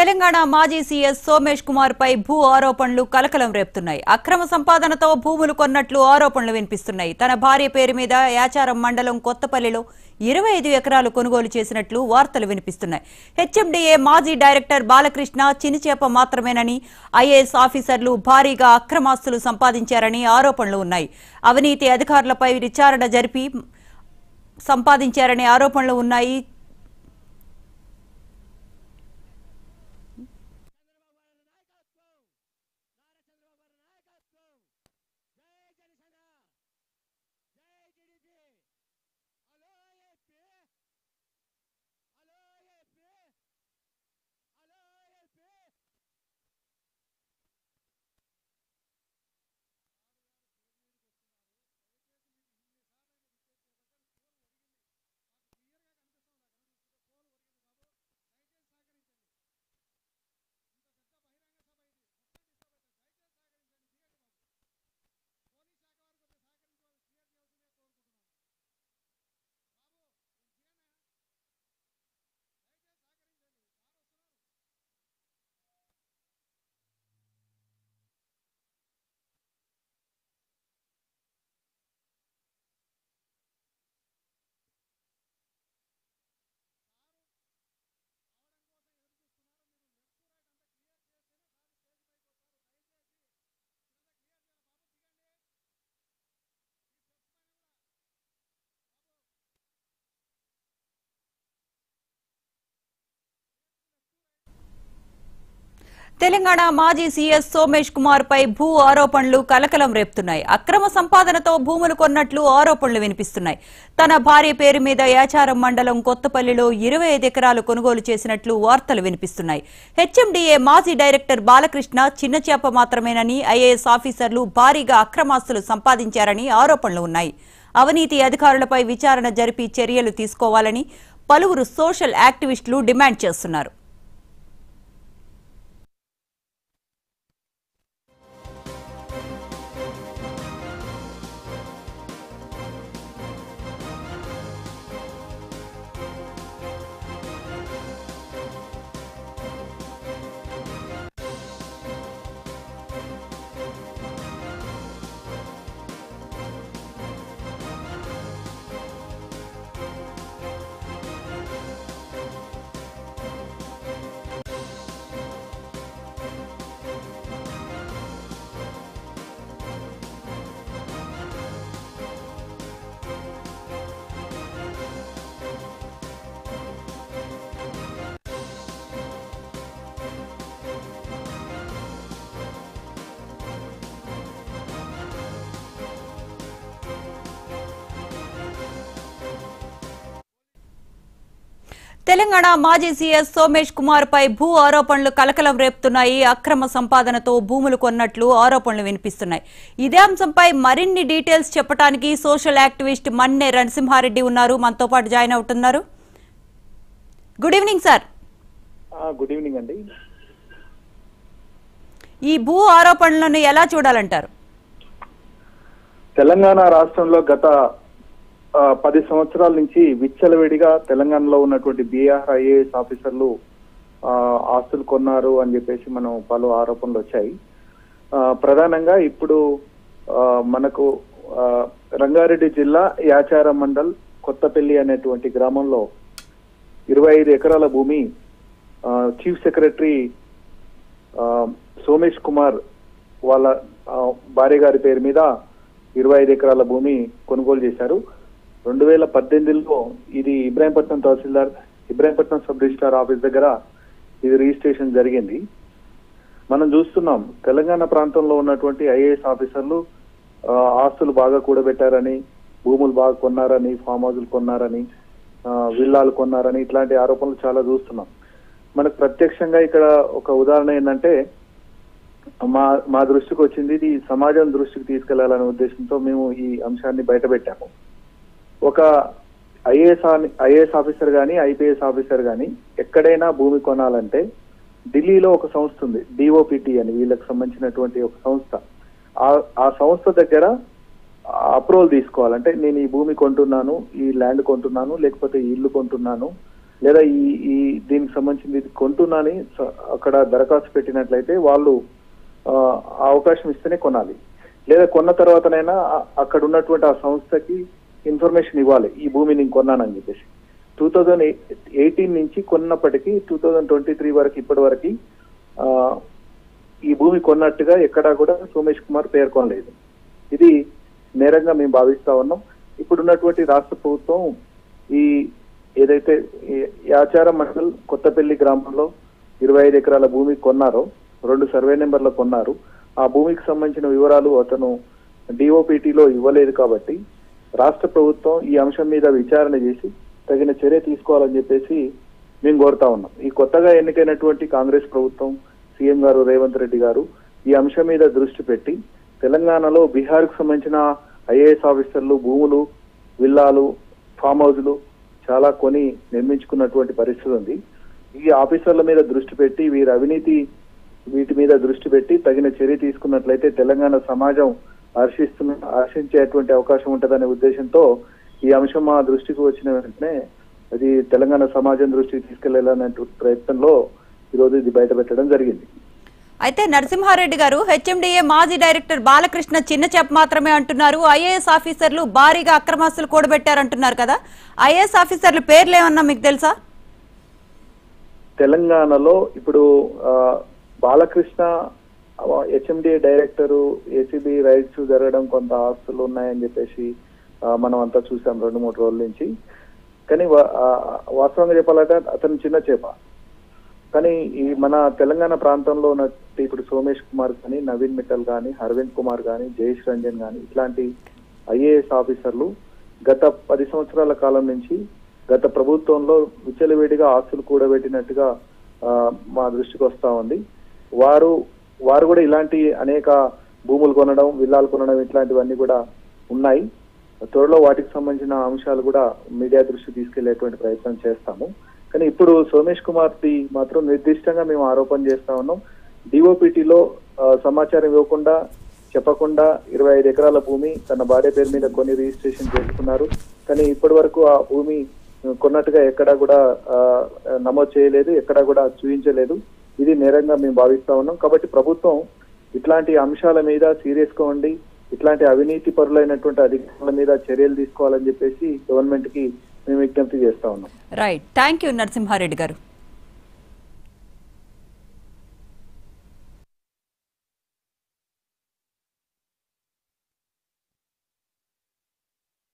తెలంగాణ మాజీ సీఎస్ సోమేష్ కుమార్ పై భూ ఆరోపణలు కలకలం రేపుతున్నాయి అక్రమ సంపాదనతో భూములు కొన్నట్లు ఆరోపణలు వినిపిస్తున్నాయి తన భార్య పేరు మీద యాచారం మండలం కొత్తపల్లిలో ఇరవై ఐదు ఎకరాలు కొనుగోలు చేసినట్లు వార్తలు వినిపిస్తున్నాయి హెచ్ఎండిఏ మాజీ డైరెక్టర్ బాలకృష్ణ చినిచేప మాత్రమేనని ఐఏఎస్ ఆఫీసర్లు భారీగా అక్రమాస్తులు సంపాదించారని ఆరోపణలు ఉన్నాయి అవినీతి అధికారులపై విచారణ జరిపి సంపాదించారనే ఆరోపణలు ఉన్నాయి తెలంగాణ మాజీ సీఎస్ సోమేష్ కుమార్ పై భూ ఆరోపణలు కలకలం రేపుతున్నాయి అక్రమ సంపాదనతో భూములు కొన్నట్లు ఆరోపణలు వినిపిస్తున్నాయి తన భార్య పేరు మీద యాచారం మండలం కొత్తపల్లిలో ఇరవై ఐదు ఎకరాలు కొనుగోలు చేసినట్లు వార్తలు వినిపిస్తున్నాయి హెచ్ఎండిఏ మాజీ డైరెక్టర్ బాలకృష్ణ చిన్న చేప మాత్రమేనని ఐఏఎస్ ఆఫీసర్లు భారీగా అక్రమాస్తులు సంపాదించారని ఆరోపణలు ఉన్నాయి అవినీతి అధికారులపై విచారణ జరిపి చర్యలు తీసుకోవాలని పలువురు సోషల్ యాక్టివిస్టులు డిమాండ్ చేస్తున్నారు తెలంగాణ మాజీ సీఎస్ సోమేష్ కుమార్ పై భూ ఆరోపణలు కలకలం రేపుతున్నాయి అక్రమ సంపాదనతో భూములు కొన్నట్లు ఆరోపణలు వినిపిస్తున్నాయి ఇదే అంశంపై మరిన్ని డీటెయిల్స్ చెప్పడానికి సోషల్ యాక్టివిస్ట్ మన్నే నరసింహారెడ్డి ఉన్నారు మనతో పాటు జాయిన్ అవుతున్నారు గుడ్ ఈవినింగ్ సార్ ఆ, గుడ్ ఈవినింగ్ అండి ఈ భూ ఆరోపణలను ఎలా చూడాలంటారు తెలంగాణ రాష్ట్రంలో గత ఆ, పది సంవత్సరాల నుంచి విచ్చలవిడిగా తెలంగాణలో ఉన్నటువంటి బీఆర్ ఐఏఎస్ ఆఫీసర్లు ఆ, ఆస్తులు కొన్నారు అని చెప్పేసి మనం పలు ఆరోపణలు వచ్చాయి ఆ, ప్రధానంగా ఇప్పుడు ఆ, మనకు ఆ, రంగారెడ్డి జిల్లా యాచారం మండల్ కొత్తపల్లి అనేటువంటి గ్రామంలో ఇరవై ఐదు ఎకరాల భూమి ఆ, చీఫ్ సెక్రటరీ ఆ, సోమేష్ కుమార్ వాళ్ళ ఆ, భార్య గారి పేరు మీద ఇరవై ఐదు ఎకరాల భూమి కొనుగోలు చేశారు రెండు వేల పద్దెనిమిదిలో ఇది Ibrahimpatnam tahsildar Ibrahimpatnam sub registrar office దగ్గర ఇది రిజిస్ట్రేషన్ జరిగింది మనం చూస్తున్నాం తెలంగాణ ప్రాంతంలో ఉన్నటువంటి ఐఏఎస్ ఆఫీసర్లు ఆ, ఆస్తులు బాగా కూడబెట్టారని భూములు బాగా కొన్నారని ఫామ్ హౌజులు కొన్నారని ఆ, విల్లాలు కొన్నారని ఇట్లాంటి ఆరోపణలు చాలా చూస్తున్నాం మనకు ప్రత్యక్షంగా ఇక్కడ ఒక ఉదాహరణ ఏంటంటే మా మా దృష్టికి వచ్చింది ఇది సమాజం దృష్టికి తీసుకెళ్లాలనే ఉద్దేశంతో మేము ఈ అంశాన్ని బయటపెట్టాము ఒక ఐఏఎస్ ఐఏఎస్ ఆఫీసర్ కానీ ఐపీఎస్ ఆఫీసర్ కానీ ఎక్కడైనా భూమి కొనాలంటే ఢిల్లీలో ఒక సంస్థ ఉంది డిఓపిటి అని వీళ్ళకి సంబంధించినటువంటి ఒక సంస్థ ఆ- ఆ సంస్థ దగ్గర అప్రూవల్ తీసుకోవాలంటే నేను ఈ భూమి కొంటున్నాను ఈ ల్యాండ్ కొంటున్నాను లేకపోతే ఈ ఇల్లు కొంటున్నాను లేదా ఈ ఈ దీనికి సంబంధించింది ఇది కొంటున్నాని స- అక్కడ దరఖాస్తు పెట్టినట్లయితే వాళ్ళు ఆ, ఆ అవకాశం ఇస్తేనే కొనాలి లేదా కొన్న తర్వాతనైనా ఆ- అక్కడ ఉన్నటువంటి ఆ సంస్థకి ఇన్ఫర్మేషన్ ఇవ్వాలి ఈ భూమి నేను కొన్నానని చెప్పేసి టూ థౌజండ్ ఎయిటీన్ నుంచి కొన్నప్పటికీ టూ థౌజండ్ ట్వంటీ త్రీ వరకు ఇప్పటి వరకు ఆ, ఈ భూమి కొన్నట్టుగా ఎక్కడా కూడా సోమేష్ కుమార్ పేర్కొనలేదు ఇది నేరంగా మేము భావిస్తా ఉన్నాం ఇప్పుడు ఉన్నటువంటి రాష్ట్ర ప్రభుత్వం ఈ ఏదైతే ఈ యాచారం మండల్ కొత్తపల్లి గ్రామంలో ఇరవై ఐదు ఎకరాల భూమి కొన్నారో రెండు సర్వే నెంబర్లు కొన్నారు ఆ భూమికి సంబంధించిన వివరాలు అతను డిఓపిటిలో ఇవ్వలేదు కాబట్టి రాష్ట్ర ప్రభుత్వం ఈ అంశం మీద విచారణ చేసి తగిన చర్య తీసుకోవాలని చెప్పేసి మేము కోరుతా ఉన్నాం ఈ కొత్తగా ఎన్నికైనటువంటి కాంగ్రెస్ ప్రభుత్వం సీఎం గారు రేవంత్ రెడ్డి గారు ఈ అంశం మీద దృష్టి పెట్టి తెలంగాణలో బీహార్ కు సంబంధించిన ఐఏఎస్ ఆఫీసర్లు భూములు విల్లాలు ఫామ్ హౌజులు చాలా కొని నిర్మించుకున్నటువంటి పరిస్థితి ఉంది ఈ ఆఫీసర్ల మీద దృష్టి పెట్టి వీరి అవినీతి వీటి మీద దృష్టి పెట్టి తగిన చర్య తీసుకున్నట్లయితే తెలంగాణ సమాజం హర్షిస్తున్న హర్షించేటువంటి అవకాశం ఉంటుందనే ఉద్దేశంతో ఈ అంశం మా దృష్టికి వచ్చిన వెంటనే అది తెలంగాణ సమాజం దృష్టికి తీసుకెళ్లాలనే ప్రయత్నంలో ఈరోజు ఇది బయట పెట్టడం జరిగింది అయితే నరసింహారెడ్డి గారు హెచ్ఎండిఏ మాజీ డైరెక్టర్ బాలకృష్ణ చిన్న చెప్ మాత్రమే అంటున్నారు ఐఏఎస్ ఆఫీసర్లు భారీగా అక్రమాస్తులు కూడబెట్టారంటున్నారు కదా ఐఏఎస్ ఆఫీసర్ల పేర్లు ఏమన్నా మీకు తెలుసా తెలంగాణలో ఇప్పుడు ఆ, Balakrishna HMD director ACB raids జరగడం కొంత ఆస్తులు ఉన్నాయని చెప్పేసి ఆ, మనం అంతా చూసాం రెండు మూడు రోజుల నుంచి కానీ వా- ఆ, వాస్తవంగా చెప్పాలంటే అతను చిన్న చేప కానీ ఈ మన తెలంగాణ ప్రాంతంలో ఉన్న ఇప్పుడు సోమేష్ కుమార్ కానీ నవీన్ మిట్టల్ కానీ అరవింద్ కుమార్ కానీ జయేష్ రంజన్ కానీ ఇట్లాంటి ఐఏఎస్ ఆఫీసర్లు గత పది సంవత్సరాల కాలం నుంచి గత ప్రభుత్వంలో విచ్చలవిడిగా ఆస్తులు కూడబెట్టినట్టుగా ఆ, మా దృష్టికి వస్తా ఉంది వారు వారు కూడా ఇలాంటి అనేక భూములు కొనడం విల్లాలు కొనడం ఇట్లాంటివన్నీ కూడా ఉన్నాయి త్వరలో వాటికి సంబంధించిన అంశాలు కూడా మీడియా దృష్టి తీసుకెళ్లేటువంటి ప్రయత్నం చేస్తాము కానీ ఇప్పుడు సోమేష్ కుమార్ ది మాత్రం నిర్దిష్టంగా మేము ఆరోపణ చేస్తా ఉన్నాం డిఓపిటిలో సమాచారం ఇవ్వకుండా చెప్పకుండా ఇరవై ఐదు ఎకరాల భూమి తన భార్య పేరు మీద కొని రిజిస్ట్రేషన్ చేసుకున్నారు కానీ ఇప్పటి వరకు ఆ భూమి కొన్నట్టుగా ఎక్కడా కూడా ఆ, నమోదు చేయలేదు ఎక్కడా కూడా చూపించలేదు ఇది నేరంగా మేము భావిస్తా ఉన్నాం కాబట్టి ప్రభుత్వం ఇట్లాంటి అంశాల మీద సీరియస్ గా ఉండి ఇట్లాంటి అవినీతి పరులైనటువంటి అధికారుల మీద చర్యలు తీసుకోవాలని చెప్పేసి గవర్నమెంట్ కి మేము విజ్ఞప్తి చేస్తా ఉన్నాం రైట్ థ్యాంక్ యూ నరసింహారెడ్డి గారు